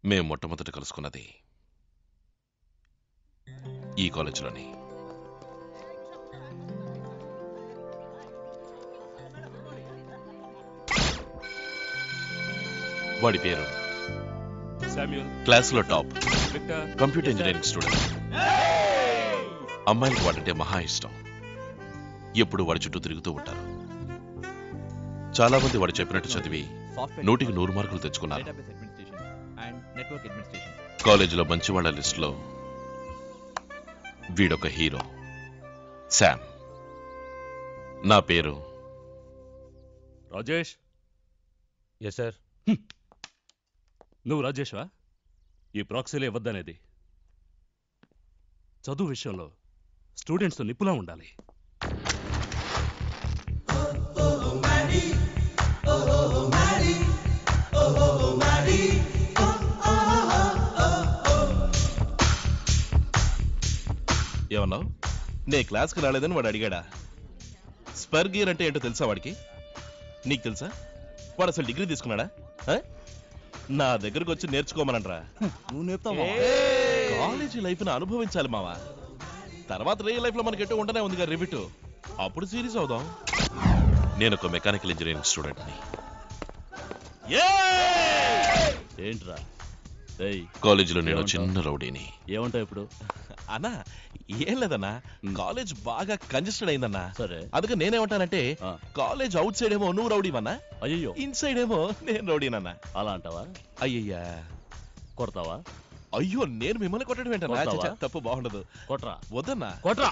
మేము మొట్టమొదట కలుసుకున్నది ఈ కాలేజీలోని వాడి పేరు శామ్యూల్ క్లాస్లో top Victor computer engineering student అమ్మాయిలకు వాడంటే మహా ఇష్టం ఎప్పుడు వాడి చుట్టూ తిరుగుతూ ఉంటారు చాలా మంది వాడు చెప్పినట్టు చదివి నూటికి నూరు మార్కులు తెచ్చుకున్నారు database administration and network administration కాలేజీలో మంచి వాళ్ళ లిస్టులో వీడొక హీరో శామ్ నా పేరు రాజేష్ ఎస్ సార్ నువ్వు రాజేష్వా ఈ ప్రాక్సీలు ఇవ్వద్దనేది చదువు విషయంలో స్టూడెంట్స్ నిప్పులా ఉండాలి ఏమన్నావు నే క్లాస్కి రాలేదని వాడు అడిగాడా స్పర్ గీర్ అంటే ఏంటో తెలుసా వాడికి నీకు తెలుసా వాడు అసలు డిగ్రీ తీసుకున్నాడా ఆ? నా దగ్గరకు వచ్చి నేర్చుకోమనంట్రా నువ్వు నేర్పుతావా కాలేజీ లైఫ్ ని అనుభవించాలి మావా తర్వాత రియల్ లైఫ్ లో మనకి ఎటు ఉండనే ఉంది కదా రివిట్ అప్పుడు సీరియస్ అవుదాం నేను ఒక మెకానికల్ ఇంజనీరింగ్ స్టూడెంట్ ని ఏంట్రా ఏయ్ కాలేజీలో నేను ఏమంటావ్? చిన్న రౌడీని ఏమంటావు ఇప్పుడు అన్నా ఏం లేదన్నా కాలేజ్ బాగా కంజెస్టెడ్ అయిందన్నా సరే అందుకే నేనేమంటానంటే ఆ. కాలేజ్ అవుట్ సైడ్ ఏమో నువ్వు రౌడీవన్నా అయ్యో ఇన్సైడ్ ఏమో నేను రౌడీనన్నా అలా అంటావా అయ్యయ్యా కొడతావా అయ్యో నేను మిమ్మల్ని కొట్టడం ఏంటన్నా కొడతావా? చచ్చా, తప్పు బాగుండదు కొట్రా వద్దన్నా కొట్రా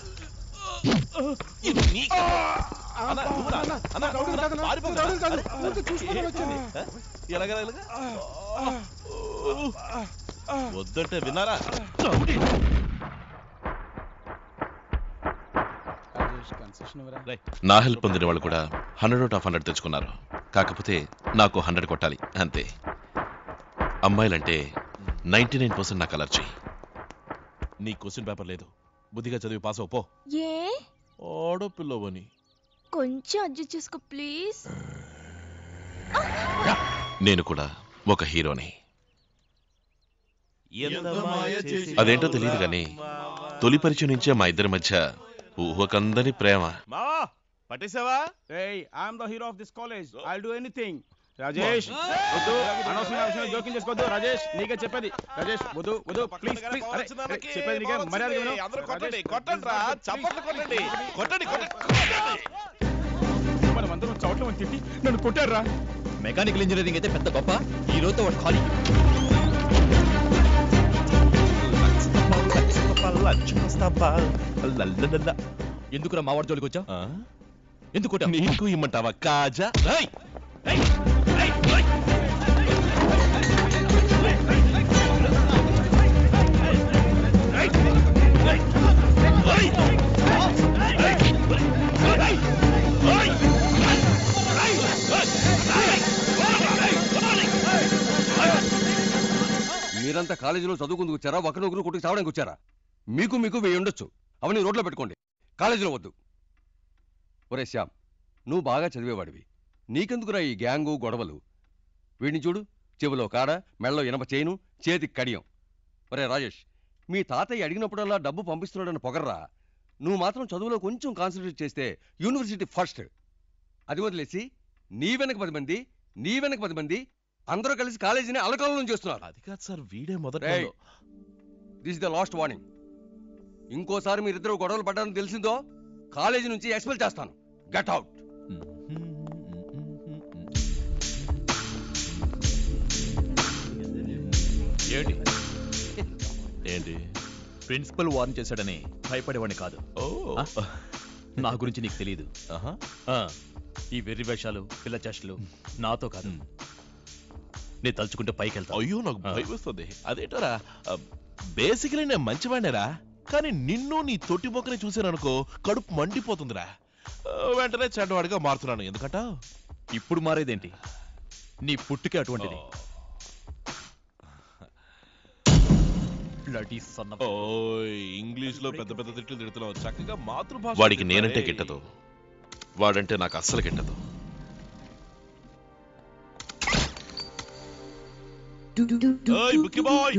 ఇది నీ- అన్నా, నువ్వురా. అన్నా, నువ్వురా. పారిపోకు. ఏంటి? ఆ? ఎలాగ, ఎలాగ? వద్దంటే విన్నారా రౌడీ. రేయ్, నా హెల్ప్ పొందిన వాళ్ళు కూడా హండ్రెడ్ అవుట్ ఆఫ్ హండ్రెడ్ తెచ్చుకున్నారు కాకపోతే నాకు హండ్రెడ్ కొట్టాలి అంతే అమ్మాయిలంటే నైన్టీ నైన్ పర్సెంట్ నాకు అలర్జీ నీ క్వశ్చన్ పేపర్ లేదు బుద్ధిగా చదివి పాస్ అవ్వు, పో ఏ ఆడపిల్లవని కొంచెం అడ్జస్ట్ చేసుకో ప్లీజ్ నేను కూడా ఒక హీరోని అదేంటో తెలియదు కానీ తొలి పరిచయం నుంచే మా ఇద్దరి మధ్య ఊహకందని ప్రేమ మావా పట్టేసావా Hey, I'm the hero of this college. I'll do anything. Rajesh వద్దు అనవసరమైన విషయం జోక్యం చేసుకోవద్దు రాజేష్ నీకే చెప్పేది రాజేష్ వద్దు వద్దు ప్లీజ్ ప్లీజ్ అరే అరే, చెప్పేది నీకే మర్యాద విను. అందరూ కొట్టండి రాజేష్, కొట్టండి రా please, చప్పట్లు please, కొట్టండి please, కొట్టండి కొట్టండి మనం అందరం చవట్లం తిట్టి నన్ను కొట్టారా మెకానికల్ ఇంజనీరింగ్ అయితే పెద్ద గొప్ప ఈ రోజుతో వాడు ఖాళీ ఎందుకురా మావాడి జోలికి వచ్చా ఆ? ఎందుకు కొట్టా నీకు ఇమ్మంటావా కాజా రేయ్! మీరంతా కాలేజీలో చదువుకుందుకు వచ్చారా ఒకరినొకరు కొట్టుకు చావడానికి వచ్చారా మీకు మీకు వెయ్యి ఉండొచ్చు అవన్నీ రోడ్లో పెట్టుకోండి కాలేజీలో వద్దు ఒరే శ్యామ్ నువ్వు బాగా చదివేవాడివి నీకెందుకురా ఈ గ్యాంగు గొడవలు వీడిని చూడు చెవిలో కాడ మెళ్ళలో ఇనప చేయిను చేతికి కడియం ఒరే రాజేష్ మీ తాతయ్య అడిగినప్పుడల్లా డబ్బు పంపిస్తున్నాడని పొగర్రా నువ్వు మాత్రం చదువులో కొంచెం కాన్సన్ట్రేట్ చేస్తే యూనివర్సిటీ ఫస్ట్ అది వదిలేసి నీ వెనక పది మంది నీ వెనక పది మంది అందరూ కలిసి కాలేజీని అలకాలం చేస్తున్నారు అది కాదు సార్ వీడే మొదట రేయ్, దిస్ ద లాస్ట్ వార్నింగ్ ఇంకోసారి మీరిద్దరు గొడవలు పడ్డారని తెలిసిందో కాలేజీ నుంచి ఎక్స్పెల్ చేస్తాను గెట్ అవుట్ ఏంటి ఏంటి ప్రిన్సిపల్ వార్న్ చేశాడని భయపడేవాడిని కాదు ఓ ఆ? నా గురించి నీకు తెలియదు ఆహా. ఆ, ఈ వెర్రి వేషాలు పిల్ల చేష్టలు నాతో కాదు నేను తలుచుకుంటే పైకి వెళ్తా అయ్యో నాకు ఆ. భయం వస్తుంది అదేంటోరా బేసికలీ నేను మంచివాడినేరా కానీ నిన్ను నీ తొట్టి బొక్కని చూసాననుకో కడుపు మండిపోతుందిరా ఆ, వెంటనే చెడ్డవాడిగా మారుతున్నాను ఎందుకంట ఇప్పుడు మారేదేంటి నీ పుట్టుకే అటువంటిది Bloody son of- ఓయ్ ఇంగ్లీష్ లో పెద్ద పెద్ద తిట్లు తిడుతున్నావు చక్కగా మాతృభాష వాడికి నేనంటే గిట్టదు వాడంటే నాకు అస్సలు గిట్టదు Do ఓయ్ బుక్కి బాయ్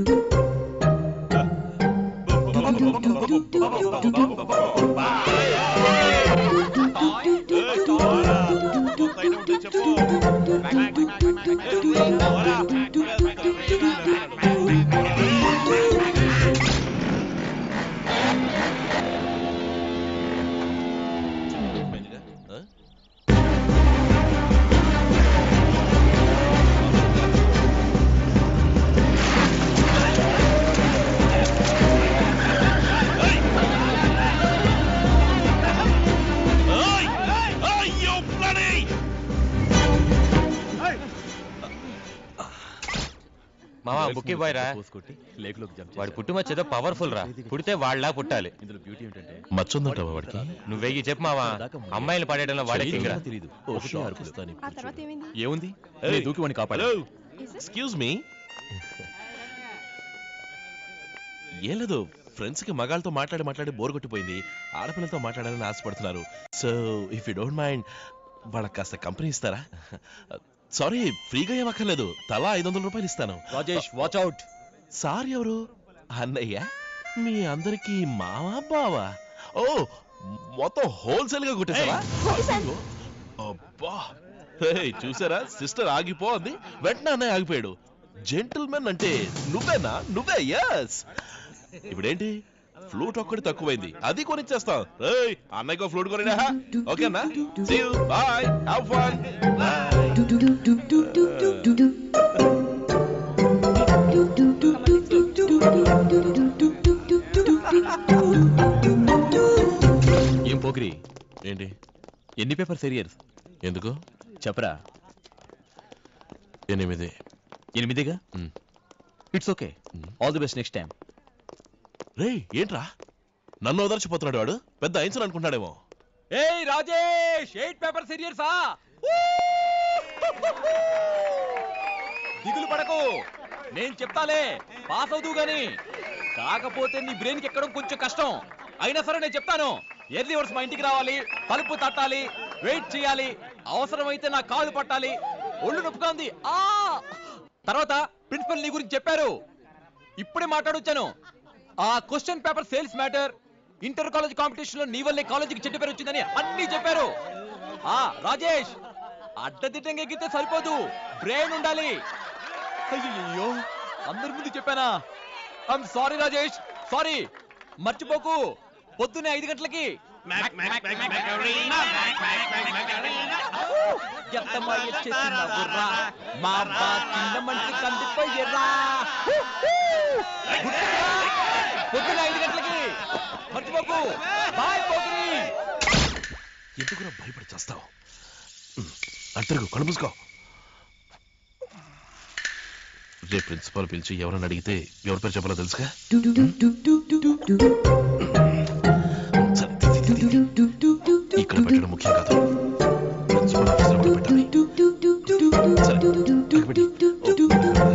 చెప్పు అయ్యో bloody! మామ బుక్కి బాయ్ రా లేకులోకి జంప్ వాడి పుట్టుమచ్చ ఏదో పవర్ఫుల్ రా పుడితే వాళ్ళలా పుట్టాలి ఇందులో బ్యూటీ ఏంటంటే మచ్చుందంటావా వాడికి నువ్వు వెయ్యి చెప్పు మావా అమ్మాయిలు పడేయడంలో వాడే కింగ్ రా తెలియదు ఆ తర్వాత ఏమైంది ఏముంది Hey, నేను దూకి వాడిని కాపాడు హలో ఎక్స్క్యూజ్ మీ ఏం లేదు ఫ్రెండ్స్ కి మగాళ్ళతో మాట్లాడి మాట్లాడి బోర్ కొట్టిపోయింది ఆడపిల్లలతో మాట్లాడాలని ఆశపడుతున్నారు so if you don't mind వాళ్ళకి కాస్త కంపెనీ ఇస్తారా సారీ ఫ్రీగా ఏమక్కర్లేదు తలా ఐదు వందల రూపాయలు ఇస్తాను రాజేష్ వాచ్ అవుట్ సార్ ఎవరు అన్నయ్య మీ అందరికి మావా బావా ఓ మొత్తం హోల్సేల్ గా కొట్టేసావా అయ్యో, అబ్బా హే, చూసారా సిస్టర్ ఆగిపో అంది వెంటనే అన్నయ్య ఆగిపోయాడు జెంటిల్మెన్ అంటే నువ్వేనా నువ్వే ఎస్ ఇప్పుడేంటి ఫ్లూట్ ఒక్కటి తక్కువైంది అది కొనిచ్చేస్తాం రేయ్ అన్నయ్యకో ఫ్లూట్ కొనినా ఓకేనా see you bye have fun ఏం పోకిరి ఏంటి ఎన్ని పేపర్స్ ఎరియర్స్ ఎందుకు చెప్పరా ఎనిమిది ఎనిమిదిగా మ్. ఇట్స్ ఓకే మ్. All the best next time రేయ్ ఏంట్రా నన్ను ఓదర్చిపోతున్నాడు వాడు పెద్ద ఐన్సర్ అనుకుంటాడేమో ఏయ్ రాజేష్ ఎయిట్ పేపర్స్ ఎరియర్సా దిగులు పడకు నేను చెప్తాలే పాస్ అవుతూ గాని కాకపోతే నీ బ్రెయిన్ కి ఎక్కడం కొంచెం కష్టం అయినా సరే నేను చెప్తాను ఎర్లీ వర్స్ మా ఇంటికి రావాలి తలుపు తట్టాలి వెయిట్ చేయాలి అవసరమైతే నా కాలు పట్టాలి ఒళ్ళు నొప్పుగా ఉంది ఆ తర్వాత ప్రిన్సిపల్ నీ గురించి చెప్పారు ఇప్పుడే మాట్లాడొచ్చాను ఆ question paper sales matter inter college competition లో నీ వల్లే కాలేజీకి చెడ్డ పేరు వచ్చిందని అన్ని చెప్పారు ఆ రాజేష్ అడ్డదిడ్డంగా ఎక్కితే సరిపోదు బ్రెయిన్ ఉండాలి అయ్యో అందరి ముందు చెప్పానా ఐఎమ్ సారీ రాజేష్ సారీ మర్చిపోకు పొద్దున్నే ఐదు గంటలకి ఎంతమ్మా ఎచ్చేసిన బుర్రా, మా అబ్బా కింద మంచి కందిపోయేరా గుర్తురా? పొద్దున్న ఐదు గంటలకి మర్చిపోకు బాయ్ పోకిరి ఎందుకురా భయపడి చేస్తావు అంతరుగు కళ్ళు మూసుకో రే ప్రిన్సిపాల్ పిలిచి ఎవరని అడిగితే ఎవరి పేరు చెప్పాలో తెలుసుగా సరే, తీ, తీ, తీ, తీ. ఇక్కడ పెట్టడం ముఖ్యం కాదు ప్రిన్సిపల్ ఆఫీసులో కూడా పెట్టాలి సరే, అక్కడ పెట్టి.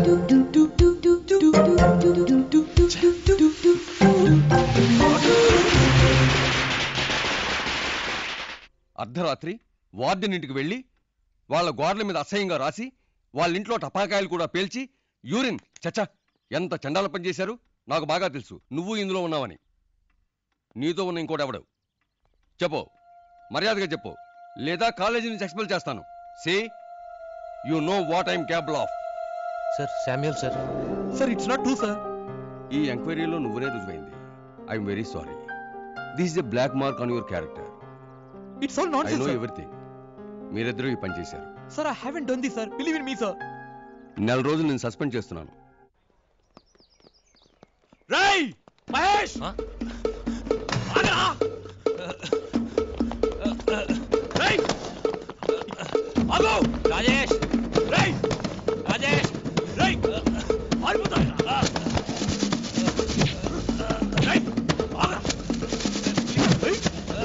అర్ధరాత్రి వార్డెన్ ఇంటికి వెళ్ళి వాళ్ళ గోడల మీద అసహ్యంగా రాసి వాళ్ళ ఇంట్లో టపాకాయలు కూడా పేల్చి యూరిన్ చచ్చా ఎంత చండాల పని చేశారు నాకు బాగా తెలుసు నువ్వు ఇందులో ఉన్నావని నీతో ఉన్న ఇంకోటెవడు చెప్పు మర్యాదగా చెప్పు లేదా కాలేజీ నుంచి ఎక్స్పెల్ చేస్తాను see you know what I'm capable of sir Samuel sir sir it's not true sir ఈ ఎంక్వైరీలో నువ్వునే రుజువైంది I'm very sorry this is a black mark on your character it's all not I know everything మీరిద్దరూ ఈ పని చేశారు sir I haven't done this sir believe in me sir నెల రోజులు నేను సస్పెండ్ చేస్తున్నాను రేయ్ మహేష్ ఆ? ఆగరా! రేయ్! ఆగు! రాజేష్ రేయ్! రాజేష్ రేయ్! ఆగిపోతావురా? రేయ్! ఆగరా! రేయ్!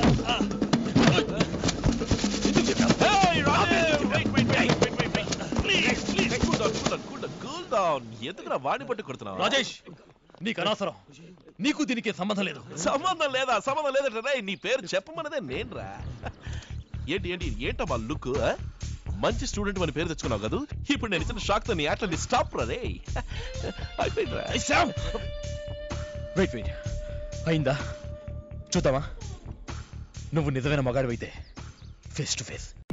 ఎందుకు చెప్పావు? Hey, ఆపేందుకు Rajesh! చెప్పావు? Wait, wait, wait, wait, wait, wait. Please, please. Cool down, cool down, cool down, cool down. ఎందుకురా వాడిని పట్టి కొడుతున్నావు రాజేష్ నీకు అనవసరం నీకు దీనికి సంబంధం లేదు సంబంధం లేదా సంబంధం లేదట రే నీ పేరు చెప్పమన్నదే నేనురా ఏంటి ఏంటి ఏంటమ్మా లుక్ మంచి స్టూడెంట్ అని పేరు తెచ్చుకున్నావు కదా ఇప్పుడు నేను ఇచ్చిన షాక్ తో నీ ఆటలని స్టాప్ రే అయిపోయిందిరా వెయిట్ వెయిట్ అయిందా చూద్దామా నువ్వు నిజమైన మగాడివైతే ఫేస్ టు ఫేస్